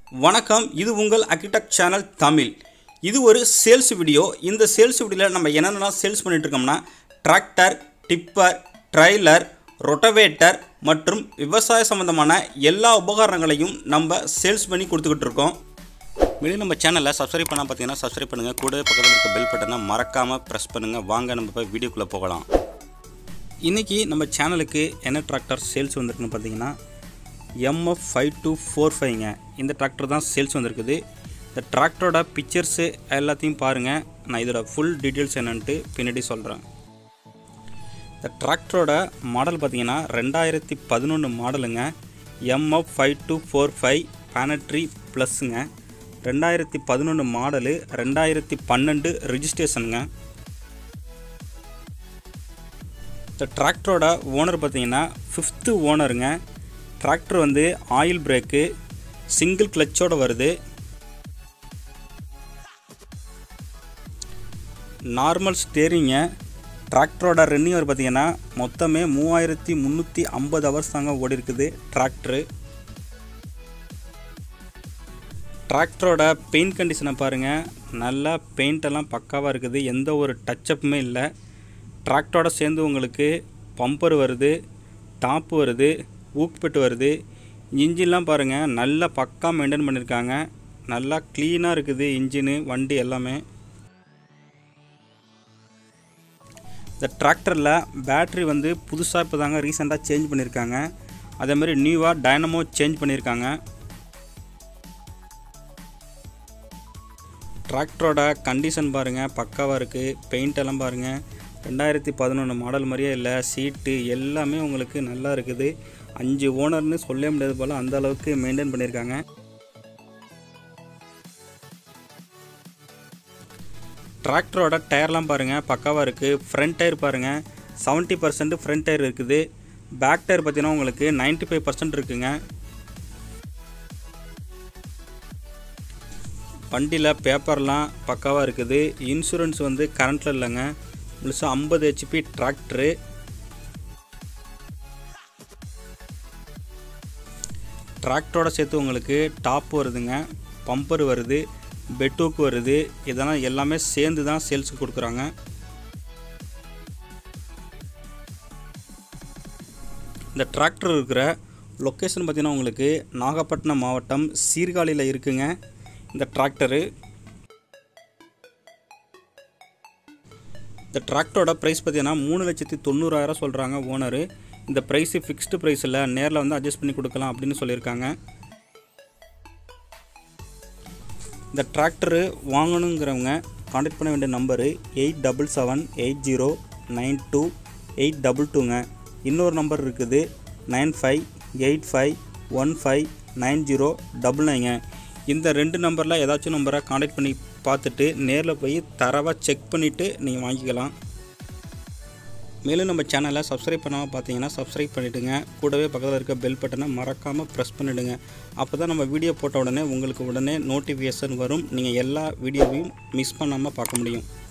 வணக்கம் இது உங்கள் அக்ரிடெக்ட் சேனல் தமிழ் இது ஒரு சேல்ஸ் வீடியோ இந்த சேல்ஸ் வீடியோவில் நம்ம என்னென்னலாம் சேல்ஸ் பண்ணிட்டு இருக்கோம்னா டிராக்டர் டிப்பர் ட்ரைலர் ரொட்டவேட்டர் மற்றும் விவசாய சம்மந்தமான எல்லா உபகரணங்களையும் நம்ம சேல்ஸ் பண்ணி கொடுத்துக்கிட்டு இருக்கோம் மேலும் நம்ம சேனலில் சப்ஸ்கிரைப் பண்ணால் பார்த்தீங்கன்னா சப்ஸ்கிரைப் பண்ணுங்கள் கூட பக்கத்தில் இருக்க பெல் பட்டனை மறக்காமல் ப்ரெஸ் பண்ணுங்கள் வாங்க நம்ம போய் வீடியோக்குள்ளே போகலாம் இன்றைக்கி நம்ம சேனலுக்கு என்ன டிராக்டர் சேல்ஸ் வந்திருக்குன்னு பார்த்தீங்கன்னா எம்எஃப் ஃபைவ் டூ ஃபோர் ஃபைவ்ங்க இந்த டிராக்டர் தான் சேல்ஸ் வந்திருக்குது இந்த டிராக்டரோட பிக்சர்ஸு எல்லாத்தையும் பாருங்கள் நான் இதோட ஃபுல் டீட்டெயில்ஸ் என்னன்ட்டு பின்னாடி சொல்கிறேன் இந்த டிராக்டரோட மாடல் பார்த்தீங்கன்னா ரெண்டாயிரத்தி பதினொன்று மாடலுங்க MF five two four five பேனட்ரி ப்ளஸ்ஸுங்க ரெண்டாயிரத்தி பதினொன்று மாடலு ரெண்டாயிரத்தி பன்னெண்டு ரிஜிஸ்ட்ரேஷனுங்க இந்த டிராக்டரோட ஓனர் பார்த்தீங்கன்னா ஃபிஃப்த்து ஓனருங்க டிராக்டர் வந்து ஆயில் பிரேக்கு சிங்கிள் கிளச்சோட வருது நார்மல் ஸ்டேரிங்க டிராக்டரோட ரென்னிவர் பார்த்தீங்கன்னா மொத்தமே மூவாயிரத்தி முந்நூற்றி ஐம்பது ஹவர்ஸ் தாங்க ஓடி இருக்குது டிராக்டரு டிராக்டரோட பெயிண்ட் கண்டிஷனை பாருங்கள் நல்லா பெயிண்ட் எல்லாம் பக்காவாக இருக்குது எந்த ஒரு டச்சப்புமே இல்லை டிராக்டரோட சேர்ந்து உங்களுக்கு பம்பர் வருது டாப்பு வருது ஊக்குப்பெட்டு வருது இன்ஜின்லாம் பாருங்கள் நல்லா பக்கா மெயின்டைன் பண்ணியிருக்காங்க நல்லா க்ளீனாக இருக்குது இன்ஜினு வண்டி எல்லாமே இந்த டிராக்டரில் பேட்ரி வந்து புதுசாக இப்போ தாங்க ரீசெண்டாக சேஞ்ச் பண்ணியிருக்காங்க அதே மாதிரி நியூவாக டைனமோ சேஞ்ச் பண்ணியிருக்காங்க டிராக்டரோட கண்டிஷன் பாருங்கள் பக்காவாக இருக்குது பெயிண்ட் எல்லாம் பாருங்கள் ரெண்டாயிரத்தி பதினொன்று மாடல் மாதிரியே இல்லை சீட்டு எல்லாமே உங்களுக்கு நல்லா இருக்குது அஞ்சு ஓனர்னு சொல்ல முடியாது போல் அந்த அளவுக்கு மெயின்டைன் பண்ணியிருக்காங்க டிராக்டரோட டயர்லாம் பாருங்கள் பக்காவாக இருக்குது ஃப்ரண்ட் டயர் பாருங்கள் செவன்ட்டி பர்சன்ட் ஃப்ரண்ட் டயர் இருக்குது பேக் டயர் பார்த்தீங்கன்னா உங்களுக்கு 95% ஃபைவ் பர்சன்ட் இருக்குங்க வண்டியில் பேப்பர்லாம் பக்காவாக இருக்குது இன்சூரன்ஸ் வந்து கரண்ட்டில் இல்லைங்க முழுசாக ஐம்பது ஹெச்பி டிராக்டரு டிராக்டரோட சேர்த்து உங்களுக்கு டாப் வருதுங்க பம்பர் வருது பெட்டூக்கு வருது இதெல்லாம் எல்லாமே சேர்ந்து தான் சேல்ஸுக்கு கொடுக்குறாங்க இந்த டிராக்டர் இருக்கிற லொக்கேஷன் பார்த்தீங்கன்னா உங்களுக்கு நாகப்பட்டினம் மாவட்டம் சீர்காழியில் இருக்குங்க இந்த டிராக்டரு இந்த டிராக்டரோட ப்ரைஸ் பார்த்தீங்கன்னா மூணு லட்சத்தி தொண்ணூறாயிரம் சொல்கிறாங்க ஓனரு இந்த ப்ரைஸு ஃபிக்ஸ்டு ப்ரைஸ் இல்லை நேரில் வந்து அட்ஜஸ்ட் பண்ணி கொடுக்கலாம் அப்படின்னு சொல்லியிருக்காங்க இந்த டிராக்டரு வாங்கணுங்கிறவங்க காண்டாக்ட் பண்ண வேண்டிய number eight double seven eight zero nine two eight double டூங்க இன்னொரு நம்பர் இருக்குது nine five eight five one five nine zero double நைங்க இந்த ரெண்டு நம்பரில் ஏதாச்சும் நம்பரை காண்டாக்ட் பண்ணி பார்த்துட்டு நேரில் போய் தரவாக செக் பண்ணிவிட்டு நீங்கள் வாங்கிக்கலாம் மேலும் நம்ம சேனலை சப்ஸ்கிரைப் பண்ணாமல் பார்த்தீங்கன்னா சப்ஸ்கிரைப் பண்ணிவிடுங்க கூடவே பக்கத்தில் இருக்க பெல் பட்டனை மறக்காமல் ப்ரெஸ் பண்ணிவிடுங்க அப்போ தான் நம்ம வீடியோ போட்ட உடனே உங்களுக்கு உடனே நோட்டிஃபிகேஷன் வரும் நீங்கள் எல்லா வீடியோவையும் மிஸ் பண்ணாமல் பார்க்க முடியும்